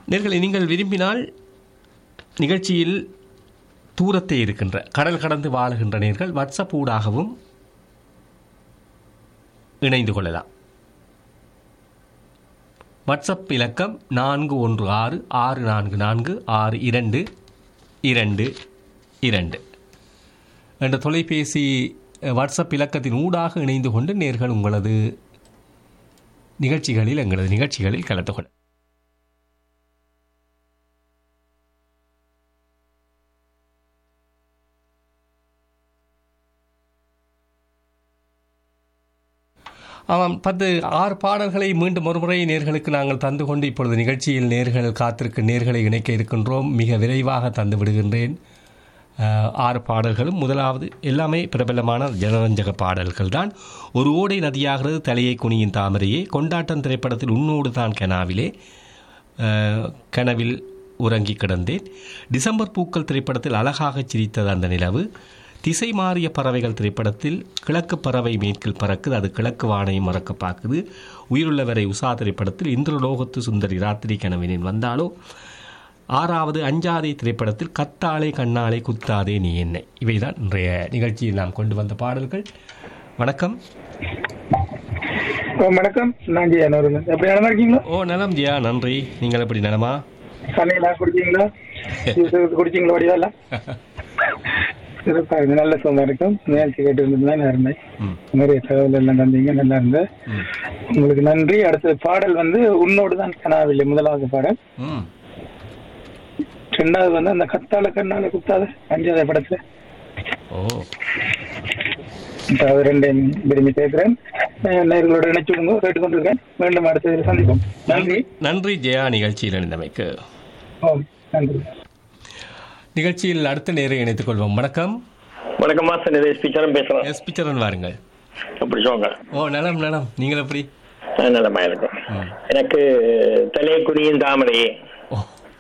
நேர்களை நீங்கள் விரும்பினால் நிகழ்ச்சியில் தூரத்தே இருக்கின்ற கடல் கடந்து வாழுகின்ற நேர்கள் வாட்ஸ்அப் ஊடாகவும் இணைந்து கொள்ளலாம் வாட்ஸ்அப் இலக்கம் நான்கு ஒன்று ஆறு ஆறு நான்கு நான்கு ஆறு இரண்டு இரண்டு இரண்டு என்ற தொலைபேசி அஹ், வாட்ஸ்அப் இலக்கத்தின் ஊடாக இணைந்து கொண்டு நேர்கள் உங்களது நிகழ்ச்சிகளில் எங்களது நிகழ்ச்சிகளில் கலந்து கொள்ள ஆமாம் பத்து ஆறு பாடல்களை மீண்டும் ஒருமுறை நேர்களுக்கு நாங்கள் தந்து கொண்டு இப்பொழுது நிகழ்ச்சியில் நேர்கள் காத்திருக்கும் நேர்களை இணைக்க இருக்கின்றோம் மிக விரைவாக தந்து விடுகின்றேன் அஹ், ஆறு பாடல்களும் முதலாவது எல்லாமே பிரபலமான ஜனரஞ்சக பாடல்கள் தான் ஒரு ஓடை நதியாகிறது தலையை குனியின் தாமரையே கொண்டாட்டம் திரைப்படத்தில் உன்னோடு தான் கனாவிலே அஹ், கனவில் உறங்கி கிடந்தேன் டிசம்பர் பூக்கள் திரைப்படத்தில் அழகாக சிரித்தது அந்த நிலவு திசை மாறிய பறவைகள் திரைப்படத்தில் கிழக்கு பறவை மேற்கில் பறக்குது அது கிழக்கு வானையும் மறக்க பார்க்குது உயிருள்ளவரை உஷா திரைப்படத்தில் இந்திரலோகத்து சுந்தரி ராத்திரி கனவினில் வந்தாலோ ஆறாவது அஞ்சாதை திரைப்படத்தில் கத்தாலே கண்ணாலே குத்தாதே நீ என்னை இவைதான் இன்றைய நிகழ்ச்சியில் நாம் கொண்டு வந்த பாடல்கள் வணக்கம் ஓ, வணக்கம் நான் ஜெயா நூறுங்க எப்படி நல்லா இருக்கீங்களா ஓ நலம் ஜியா நன்றி நீங்கள் எப்படி நலமா தண்ணியெல்லாம் குடிச்சீங்களா ஜூஸ் குடிச்சீங்களா வடிவால சிறப்பா இருக்கு நல்ல சுகம் இருக்கும் நிகழ்ச்சி கேட்டு இருந்ததுதான் நல்லா இருந்தேன் ம் நிறைய தகவல் எல்லாம் தந்தீங்க நல்லா இருந்தது ம் உங்களுக்கு நன்றி அடுத்த பாடல் வந்து உன்னோடு தான் கனாவில்லை முதலாவது பாடல் ம் ரெண்டாவது வந்து அந்த கத்தால கண்ணால குத்தாத அஞ்சாவது படத்துல ஓ இப்ப அது ரெண்டையும் விரும்பி கேட்கிறேன் அஹ் நேயர்களோட இணைச்சுடுங்க கேட்டுக்கொண்டிருக்கேன் மீண்டும் அடுத்த இதில் சந்திப்போம் நன்றி நன்றி ஜெயா நிகழ்ச்சியில் இணைந்தமைக்கு ஓம் நன்றி நிகழ்ச்சியில் அடுத்த நேரம் இணைத்துக் கொள்வோம் வணக்கம் வணக்கம் மாஸ்டர் இது ஸ்பீச்சரும் பேசுறேன் எஸ் பிச்சரன் வாருங்கள் அப்படி சொல்லுங்க ஓ நலம் நலம் நீங்கள் எப்படி நான் நலமா இருக்கும் எனக்கு தலை குனியின் தாமரையே ஓ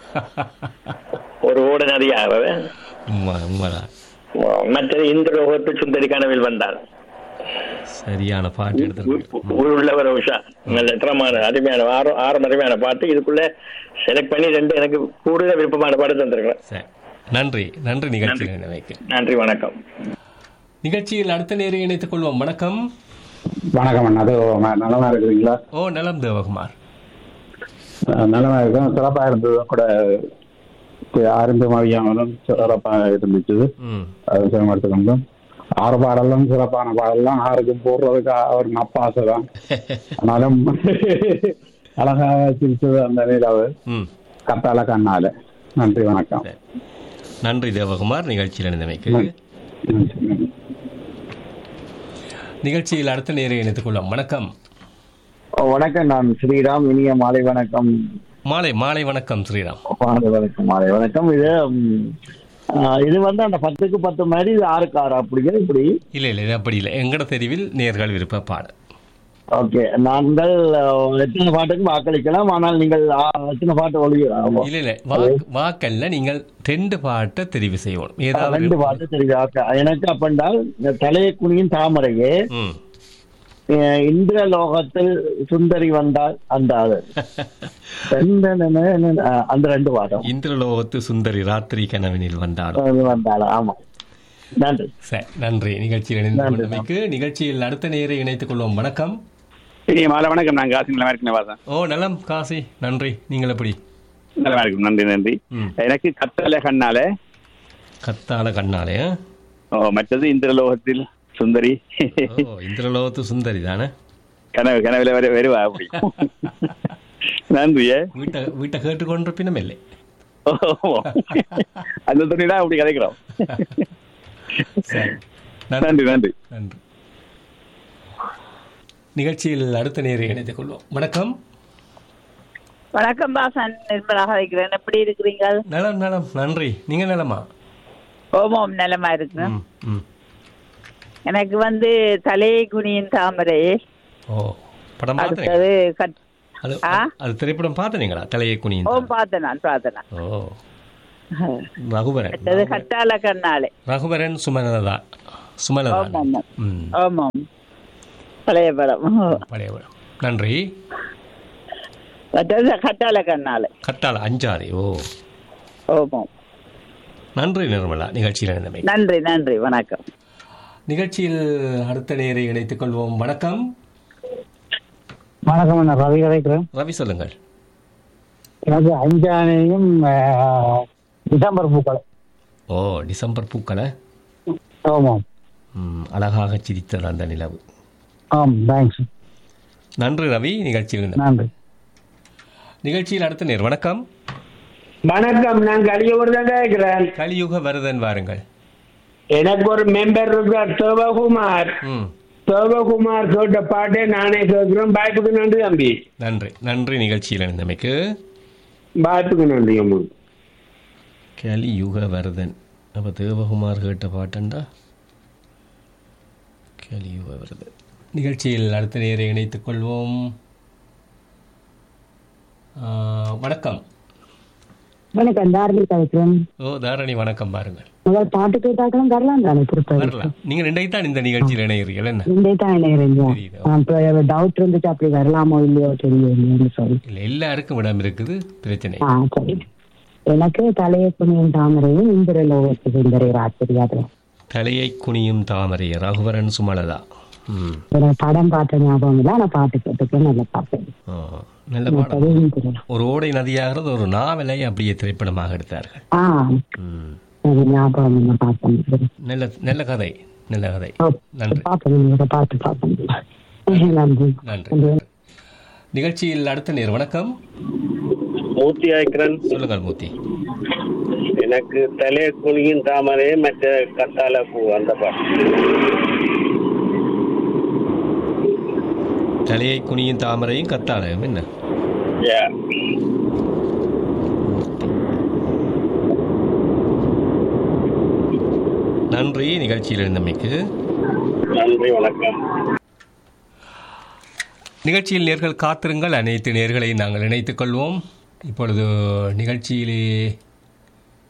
ஒரு ஓட நதியாகிறது உண்மை உண்மைதான் மற்றது இந்திரலோகத்து சுந்தரி கனவில் வந்தாள் சரியான பாட்டு எடுத்துருக்கீங்க உள்ளவர் உஷா நல்ல திறமான அருமையான ஆறு ஆறு அருமையான பாட்டு இதுக்குள்ள செலக்ட் பண்ணி ரெண்டு எனக்கு கூடுதல் விருப்பமான பாட்டு தந்திருக்கிறேன் சரி நன்றி நன்றி நிகழ்ச்சியில் இணைவைக்கு நன்றி வணக்கம் நிகழ்ச்சியில் அடுத்த நேரம் இணைத்துக் கொள்வோம் வணக்கம் வணக்கம் அண்ணா அது ம- நலமா இருக்கிறீங்களா ஓ நலம் தேவகுமார் அஹ் நலமா இருக்கும் சிறப்பா இருந்தது கூட இப்ப ஆரம்பம் அறியாமலும் சிறப்பா இருந்துச்சு ம் அது எடுத்துக்கொண்டும் ஆறு பாடலும் சிறப்பான பாடலாம் ஆறுக்கும் போடுறதுக்கு ஒரு நப்பாசை தான் ஆனாலும் அழகாக சிரிச்சது அந்த நிலாவு ம் கத்தால கண்ணால நன்றி வணக்கம் சரி. நன்றி தேவகுமார் நிகழ்ச்சியில் இணைந்தமைக்கு நன்றி. நிகழ்ச்சியில் அடுத்த நேரம் இணைத்துக் கொள்வோம் வணக்கம் வணக்கம் நான் ஸ்ரீராம் இனிய மாலை வணக்கம் மாலை மாலை வணக்கம் ஸ்ரீராம் மாலை வணக்கம் மாலை வணக்கம் இது ம், ஆ, இது வந்து அந்த பத்துக்கு பத்து மாதிரி இது ஆறுக்கு ஆறு அப்படிங்க இப்படி இல்லை இல்லை இது அப்படி இல்லை எங்கட தெரிவில் நேர்கள் விருப்ப பாடல் ஓகே நாங்கள் ஆ, எத்தனை பாட்டுக்கும் வாக்களிக்கலாம் ஆனால் நீங்கள் ஆ, எத்தனை பாட்டு ஒளி ஆமா. இல்லை இல்லை வாக்கு வாக்கல்ல நீங்கள் ரெண்டு பாட்டை தெரிவு செய்யணும் ஏதாவது ரெண்டு பாட்டு தெரியுது ஓகே. எனக்கு அப்பென்றால் இந்த தலையை குனியின் தாமரையே ம் அஹ், இந்திரலோகத்தில் சுந்தரி வந்தால் அந்த ஆளு அந்த அஹ், அந்த ரெண்டு பாட்டம் இந்திரலோகத்து சுந்தரி ராத்திரி கனவினில் வந்தாலும் அது வந்தாள் ஆமா நன்றி சரி நன்றி நிகழ்ச்சியில் இணைந்து கொண்டமைக்கு நிகழ்ச்சியில் அடுத்த நேரம் இணைத்துக் கொள்வோம் வணக்கம் இனிய மாலை வணக்கம் நான் காசி நல்லா இருக்கேன் வாசன் ஓ நலம் காசி நன்றி நீங்கள் எப்படி நல்லா இருக்கும் நன்றி நன்றி ம். எனக்கு கத்தல கண்ணால கத்தால கண்ணாலே ஆ? ஓ, மற்றது இந்திரலோகத்தில் சுந்தரி ஓ இந்திரலோகத்து சுந்தரி தானே கனவு கனவுல வர வருவா அப்படி நன்றியே வீட்டை வீட்டை கேட்டுக்கொண்டிருப்பினும் இல்லை ஓ, அந்த துணி தான் அப்படி கிடைக்கிறோம் சரி நன்றி நன்றி நன்றி நிகழ்ச்சியில் அடுத்த நேரம் இணைத்துக் கொள்வோம் வணக்கம் வணக்கம் பாசன் நிர்மலாக வைக்கிறேன் எப்படி இருக்கிறீங்க நலம் நலம் நன்றி நீங்க நலமா ஓமோம் நலமா இருக்கு ம் ம் எனக்கு வந்து தலையை குனியின் தாமரை ஓ படம் பார்த்தீங்க அடுத்தது கட் அது ஆ? அது திரைப்படம் பார்த்தீங்களா தலையை குனியின் ஓம் பார்த்தேன் நான் பார்த்தேன் நான். ஓ ரகுவரன் அடுத்தது கட்டால கண்ணாலே ரகுவரன் சுமலதா சுமலதா ஆமாம் ஆமாம் ம் ஆமாம் பழைய படம் பழைய படம். நன்றி மற்றது கட்டால கண்ணாலே கத்தால அஞ்சாறு ஓ ஓமம் நன்றி நிர்மலா நிகழ்ச்சியில் இருந்தமை நன்றி நன்றி வணக்கம் நிகழ்ச்சியில் அடுத்த நேரை இணைத்துக் கொள்வோம் வணக்கம் வணக்கம் நான் ரவி கதைக்கிறேன் ரவி சொல்லுங்கள் எனக்கு அஞ்சானையும் ஆஹ், டிசம்பர் பூக்கள் ஓ டிசம்பர் பூக்களை ஆமாம் ம், அழகாக சிரித்தது அந்த நிலவு ஆம் தேங்க்ஸ் நன்றி ரவி நிகழ்ச்சியில் இருந்த நன்றி நிகழ்ச்சியில் அடுத்த நேர் வணக்கம் வணக்கம் நான் கலியூர் தான் கேட்கிறேன் கலியுக வரதன் வாருங்கள் எனக்கு ஒரு மெம்பர் இருக்கார் சிவகுமார் ம் சிவகுமார் கேட்ட பாட்டே நானே கேட்கிறேன் பாய்ப்புக்கு நன்றி தம்பி நன்றி நன்றி நிகழ்ச்சியில் இருந்தமைக்கு பாய்ப்புக்கு நன்றி அம்மா கலியுக வரதன் அப்போ தேவகுமார் கேட்ட பாட்டண்டா கலியுக வரதன் நிகழ்ச்சியில் அடுத்த நேரை இணைத்துக் கொள்வோம் ஆ, வணக்கம் வணக்கம் தாரணி கலைக்கிறேன் ஓ தாரணி வணக்கம் பாருங்கள் முதல் பாட்டு கேட்டாக்களும் வரலாம் தானே திருப்பதி வரலாம் நீங்கள் ரெண்டையும் தான் இந்த நிகழ்ச்சியில் இணைகிறீர்கள் என்ன இந்த தான் இணையறீங்க தெரியுது. டவுட் இருந்துச்சு அப்படி வரலாமோ இல்லையோ தெரியலையோன்னு சொல்லி இல்லை எல்லாருக்கும் இடம் இருக்குது பிரச்சனை ஆ சரி எனக்கு தலையை புனியும் தாமரையும் இந்திர லோகத்துக்கு இந்திரை ராத்திரியாது தலையை குனியும் தாமரை ரகுவரன் சுமலதா ம் எனக்கு படம் பார்த்த ஞாபகம் இல்லை ஆனா பாட்டு கேட்டுக்க நல்ல பார்த்தேன் ஆ, நல்ல பாடம் ஒரு ஓடை நதியாகிறது ஒரு நாவலை அப்படியே திரைப்படமாக எடுத்தார்கள் ஆ ம். அது ஞாபகம் என்ன பார்த்தேன் நல்ல நல்ல கதை நல்ல கதை நன்றி பார்த்தேன் பாட்டு பார்த்தேன் நன்றி நன்றி நிகழ்ச்சியில் அடுத்த நேர் வணக்கம் மூர்த்தி ஆய்க்கிறன் சொல்லுங்கள் மூர்த்தி எனக்கு தலை குனியும் தாமரை மற்ற கத்தால பூ அந்த பாட்டு தலையை குனியும் தாமரையும் கத்தாழையும் என்ன Yeah. நன்றி நிகழ்ச்சியில் இருந்தமைக்கு நன்றி வணக்கம் நிகழ்ச்சியில் நேர்கள் காத்திருங்கள் அனைத்து நேர்களையும் நாங்கள் இணைத்துக் கொள்வோம் இப்பொழுது நிகழ்ச்சியிலே